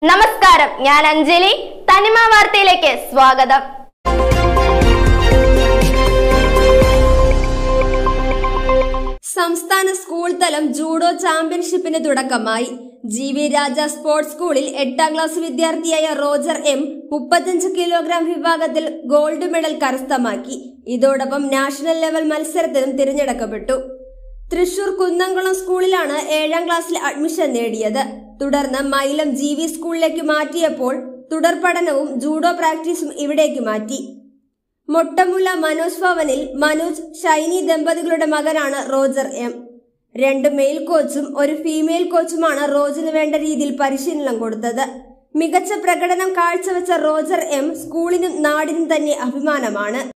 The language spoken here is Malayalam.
നമസ്കാരം ഞാൻ അഞ്ജലി തനിമ വാർത്തയിലേക്ക് സ്വാഗതം സംസ്ഥാന സ്കൂൾ തലം ജൂഡോ ചാമ്പ്യൻഷിപ്പിന് തുടക്കമായി ജി വി രാജ സ്പോർട്സ് സ്കൂളിൽ എട്ടാം ക്ലാസ് വിദ്യാർത്ഥിയായ റോജർ എം മുപ്പത്തഞ്ച് കിലോഗ്രാം വിഭാഗത്തിൽ ഗോൾഡ് മെഡൽ കരസ്ഥമാക്കി ഇതോടൊപ്പം നാഷണൽ ലെവൽ മത്സരത്തിനും തിരഞ്ഞെടുക്കപ്പെട്ടു തൃശൂർ കുന്നംകുളം സ്കൂളിലാണ് ഏഴാം ക്ലാസ്സിൽ അഡ്മിഷൻ നേടിയത് തുടർന്ന് മൈലം ജി വി സ്കൂളിലേക്ക് മാറ്റിയപ്പോൾ തുടർ പഠനവും ജൂഡോ പ്രാക്ടീസും ഇവിടേക്ക് മാറ്റി മൊട്ടമുല്ല മനോജ് ഭവനിൽ മനോജ് ഷൈനി ദമ്പതികളുടെ മകനാണ് റോജർ എം രണ്ട് മെയിൽ കോച്ചും ഒരു ഫീമെയിൽ കോച്ചുമാണ് റോജിന് വേണ്ട രീതിയിൽ പരിശീലനം കൊടുത്തത് മികച്ച പ്രകടനം കാഴ്ചവെച്ച റോജർ എം സ്കൂളിനും നാടിനും തന്നെ അഭിമാനമാണ്